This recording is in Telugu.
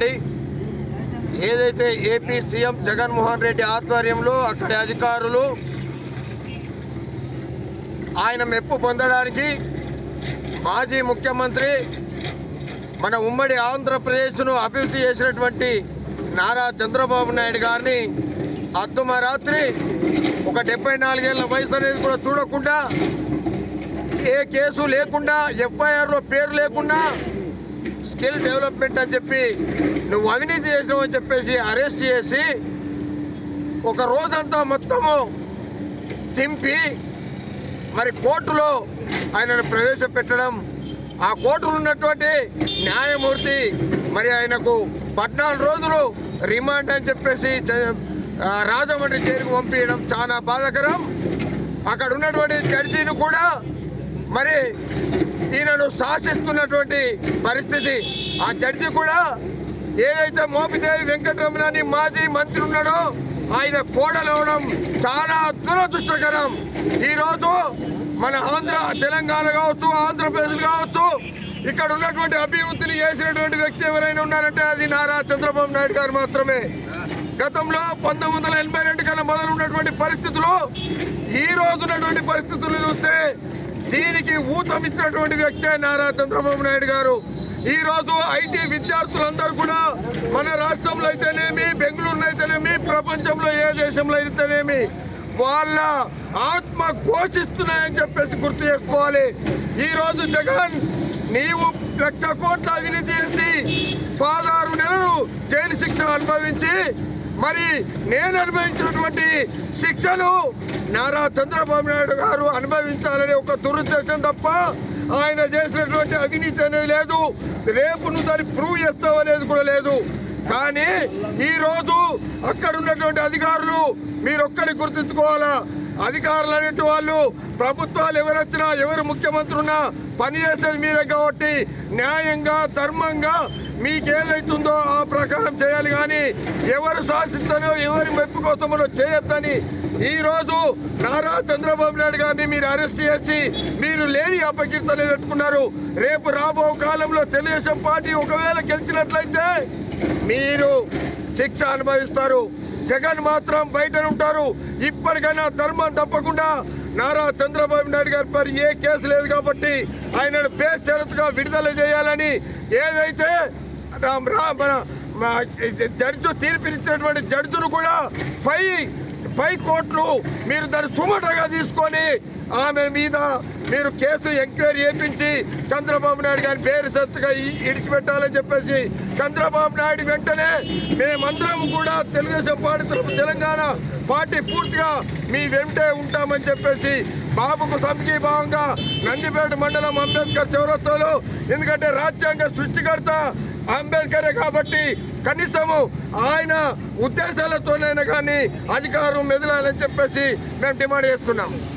అండి ఏదైతే ఏపీ సీఎం జగన్మోహన్ రెడ్డి ఆధ్వర్యంలో అక్కడి అధికారులు ఆయన మెప్పు పొందడానికి మాజీ ముఖ్యమంత్రి మన ఉమ్మడి ఆంధ్రప్రదేశ్ను అభివృద్ధి చేసినటువంటి నారా చంద్రబాబు నాయుడు గారిని అర్ధమరాత్రి ఒక డెబ్బై నాలుగేళ్ల వయసు అనేది కూడా చూడకుండా ఏ కేసు లేకుండా ఎఫ్ఐఆర్లో పేరు లేకుండా స్కిల్ డెవలప్మెంట్ అని చెప్పి నువ్వు అవినీతి చేసినావు అని చెప్పేసి అరెస్ట్ చేసి ఒక రోజంతా మొత్తము తింపి మరి కోర్టులో ఆయనను ప్రవేశపెట్టడం ఆ కోర్టులో ఉన్నటువంటి న్యాయమూర్తి మరి ఆయనకు పద్నాలుగు రోజులు రిమాండ్ అని చెప్పేసి చ- ఆ, రాజమండ్రి జైలుకు పంపించడం చాలా బాధాకరం అక్కడ ఉన్నటువంటి జడ్జీని కూడా మరి ఈయనను శాసిస్తున్నటువంటి పరిస్థితి ఆ జడ్జి కూడా ఏదైతే మోపిదేవి వెంకటరమణని మాజీ మంత్రి ఉన్నాడో ఆయన కోడలవడం చాలా దురదృష్టకరం ఈరోజు మన ఆంధ్ర తెలంగాణ కావచ్చు ఆంధ్రప్రదేశ్ కావచ్చు ఇక్కడ ఉన్నటువంటి అభివృద్ధిని చేసినటువంటి వ్యక్తి ఎవరైనా ఉన్నారంటే అది నారా చంద్రబాబు నాయుడు గారు మాత్రమే గతంలో పంతొమ్మిది వందల ఎనభై రెండు కన్నా మొదలు ఉన్నటువంటి పరిస్థితులు ఈ రోజు ఉన్నటువంటి పరిస్థితులు చూస్తే దీనికి ఊతమిచ్చినటువంటి వ్యక్తే నారా చంద్రబాబు నాయుడు గారు ఈ రోజు ఐటీ విద్యార్థులందరూ కూడా మన రాష్ట్రంలో అయితేనేమి బెంగళూరులో అయితేనేమి ప్రపంచంలో ఏ దేశంలో అయితేనేమి వాళ్ళ ఆత్మ ఘోషిస్తున్నాయని చెప్పేసి గుర్తు చేసుకోవాలి ఈ రోజు జగన్ నీవు లక్ష కోట్ల అవినీతి చేసి పదహారు నెలలు జైలు శిక్ష అనుభవించి మరి నేను అనుభవించినటువంటి శిక్షను నారా చంద్రబాబు నాయుడు గారు అనుభవించాలనే ఒక దురుద్దేశం తప్ప ఆయన చేసినటువంటి అవినీతి అనేది లేదు రేపు నువ్వు దాన్ని ప్రూవ్ చేస్తావు అనేది కూడా లేదు కానీ ఈ రోజు అక్కడ ఉన్నటువంటి అధికారులు మీరు ఒక్కడి గుర్తుంచుకోవాలా అధికారులు అనేటి వాళ్ళు ప్రభుత్వాలు ఎవరు వచ్చినా ఎవరు ముఖ్యమంత్రి ఉన్నా పని చేసేది మీరే కాబట్టి న్యాయంగా ధర్మంగా మీకేదైతుందో ఆ ప్రకారం చేయాలి కానీ ఎవరు శాసిస్తానో ఎవరి మెప్పు కోసమో చేయొద్దని ఈ రోజు నారా చంద్రబాబు నాయుడు గారిని మీరు అరెస్ట్ చేసి మీరు లేని అపకీర్తన పెట్టుకున్నారు రేపు రాబో కాలంలో తెలుగుదేశం పార్టీ ఒకవేళ గెలిచినట్లయితే మీరు శిక్ష అనుభవిస్తారు జగన్ మాత్రం బయట ఉంటారు ఇప్పటికైనా ధర్మం తప్పకుండా నారా చంద్రబాబు నాయుడు గారి పై ఏ కేసు లేదు కాబట్టి ఆయనను బేషరతుగా విడుదల చేయాలని ఏదైతే రా- రా- మన మా జడ్జి తీర్పిచ్చినటువంటి జడ్జిను కూడా పై పై కోర్టులు మీరు దాన్ని సుమటగా తీసుకొని ఆమె మీద మీరు కేసు ఎంక్వైరీ చేపించి చంద్రబాబు నాయుడు గారి పేరు సత్తుగా ఇ- ఇడిచిపెట్టాలని చెప్పేసి చంద్రబాబు నాయుడు వెంటనే మేమందరం కూడా తెలుగుదేశం పార్టీ తరఫున తెలంగాణ పార్టీ పూర్తిగా మీ వెంటే ఉంటామని చెప్పేసి బాబుకు సంఘీభావంగా నందిపేట మండలం అంబేద్కర్ చౌరస్తాలో ఎందుకంటే రాజ్యాంగ సృష్టికర్త అంబేద్కరే కాబట్టి కనీసము ఆయన ఉద్దేశాలతోనైనా కానీ అధికారం మెదలాలని చెప్పేసి మేము డిమాండ్ చేస్తున్నాం